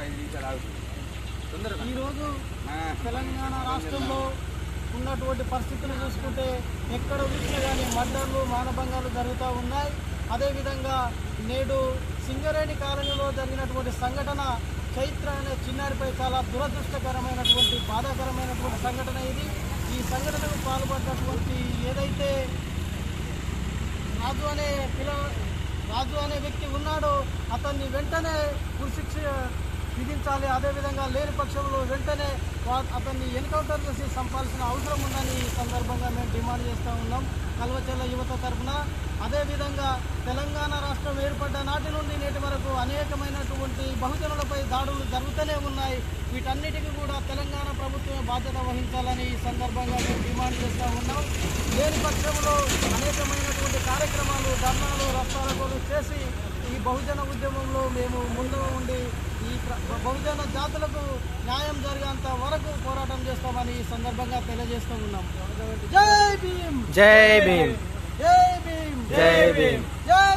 ఐదు నిమిషాలు ఆగుతుంది తొందరగా ఈరోజు ఆ. తెలంగాణ రాష్ట్రంలో ఉన్నటువంటి పరిస్థితులు చూసుకుంటే ఎక్కడ చూసినా కానీ మర్డర్లు మానభంగాలు జరుగుతూ ఉన్నాయి అదేవిధంగా నేడు సింగరేణి కాలనీలో జరిగినటువంటి సంఘటన చైత్ర అనే చిన్నారిపై చాలా దురదృష్టకరమైనటువంటి బాధాకరమైనటువంటి సంఘటన ఇది ఈ సంఘటనకు పాల్పడినటువంటి ఏదైతే రాజు అనే పిల్ల రాజు అనే వ్యక్తి ఉన్నాడో అతన్ని వెంటనే ఉరిశిక్ష విధించాలి అదేవిధంగా లేని పక్షంలో వెంటనే వా- అతన్ని ఎన్కౌంటర్ చేసి చంపాల్సిన అవసరం ఉందని ఈ సందర్భంగా మేము డిమాండ్ చేస్తూ ఉన్నాం కల్వచెల్ల యువత తరఫున అదేవిధంగా తెలంగాణ రాష్ట్రం ఏర్పడ్డ నాటి నుండి నేటి వరకు అనేకమైనటువంటి బహుజనులపై దాడులు జరుగుతూనే ఉన్నాయి వీటన్నిటికీ కూడా తెలంగాణ ప్రభుత్వమే బాధ్యత వహించాలని ఈ సందర్భంగా మేము డిమాండ్ చేస్తూ ఉన్నాం లేని పక్షంలో అనేకమైనటువంటి కార్యక్రమాలు ధర్నాలు రస్తాలకు చేసి ఈ బహుజన ఉద్యమంలో మేము ముందు ఉండి ఈ ప్ర- బహుజన జాతులకు న్యాయం జరిగేంత వరకు పోరాటం చేస్తామని ఈ సందర్భంగా తెలియజేస్తూ ఉన్నాం జై భీమ్ జై భీమ్ జై భీమ్ జై భీమ్ జై